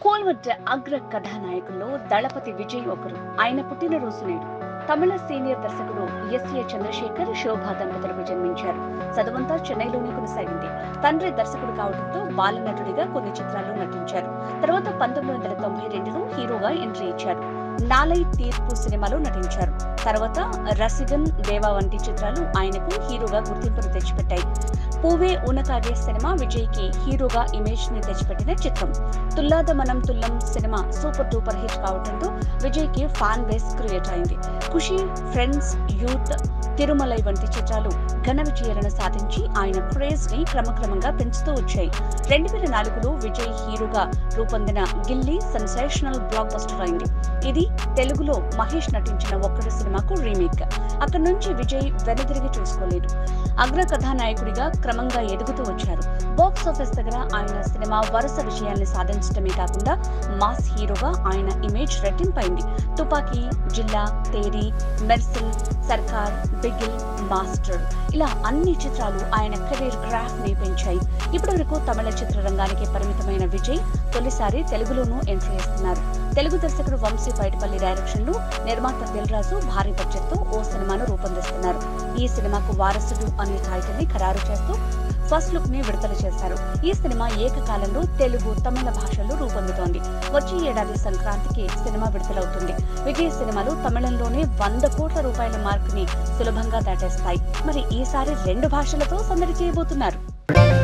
కోల్వట్ అగ్ర కథానాయకుల్లో దళపతి విజయ్ ఒకరు ఆయన పుట్టినరోజు నేడు తమిళ సీనియర్ దర్శకుడు ఎస్ఏ చంద్రశేఖర్ శోభా దంపతులకు జన్మించారు చదువంతా చెన్నైలోనే కొనసాగింది తండ్రి దర్శకుడు కావడంతో బాలనటుడిగా కొన్ని చిత్రాల్లో నటించారు తర్వాత పంతొమ్మిది వందల తొంభై రెండులో హీరోగా ఎంట్రీ ఇచ్చారు నాలై తీర్పు సినిమాలో నటించారు తర్వాత రసిగన్ దేవా వంటి చిత్రాలు ఆయనకు హీరోగా గుర్తింపును తెచ్చిపెట్టాయి పూవే ఉనకాగే సినిమా విజయ్ కి హీరోగా ఇమేజ్ ని తెచ్చిపెట్టిన చిత్రం Thullatha Manamum Thullum cinema super duper hit కావడంతో విజయ్ కి ఫ్యాన్ బేస్ క్రియేట్ అయింది ఖుషి ఫ్రెండ్స్ యూత్ తిరుమలై వంటి చిత్రాలు ఘన విజయాలను సాధించి ఆయన క్రేజ్ ని క్రమక్రమంగా పెంచుతూ వచ్చాయి రెండు వేల నాలుగులో విజయ్ హీరోగా రూపొందిన గిల్లీ సెన్సేషనల్ బ్లాక్ బస్టర్ అయింది ఇది తెలుగులో మహేష్ నటించిన ఒక్కడి సినిమాకు రీమేక్ అక్కడి నుంచి విజయ్ వెనుదిరిగి చూసుకోలేదు అగ్ర కథానాయకుడిగా క్రమంగా ఎదుగుతూ వచ్చారు బాక్స్ ఆఫీస్ దగ్గర ఆయన సినిమా వరుస విజయాల్ని సాధించడమే కాకుండా మాస్ హీరోగా ఆయన ఇమేజ్ రెట్టింపైంది తుపాకీ జిల్లా తేరి మెర్సిల్ సర్కార్ బిగిల్ మాస్టర్ ఇలా అన్ని చిత్రాలు ఆయన కెరీర్ గ్రాఫ్ ని పెంచాయి ఇప్పటివరకు తమిళ చిత్రరంగానికి పరిమితమైన విజయ్ తొలిసారి తెలుగులోనూ ఎంట్రీ ఇస్తున్నారు తెలుగు దర్శకుడు వంశీ పైడిపల్లి డైరెక్షన్ లో నిర్మాత దిల్ రాజు భారీ బడ్జెట్ తో ఓ సినిమాను రూపొందిస్తున్నారు ఈ సినిమాకు వారసుడు అనే టైటిల్ ని ఖరారు చేస్తూ ఫస్ట్ లుక్ ని విడుదల చేశారు ఈ సినిమా ఏకకాలంలో తెలుగు తమిళ భాషల్లో రూపొందుతోంది వచ్చే ఏడాది సంక్రాంతికి సినిమా విడుదలవుతుంది విజయ్ సినిమాలు తమిళంలోనే వంద కోట్ల రూపాయల మార్క్ ని సులభంగా దాటేస్తాయి మరి ఈసారి రెండు భాషలతో సందడి చేయబోతున్నారు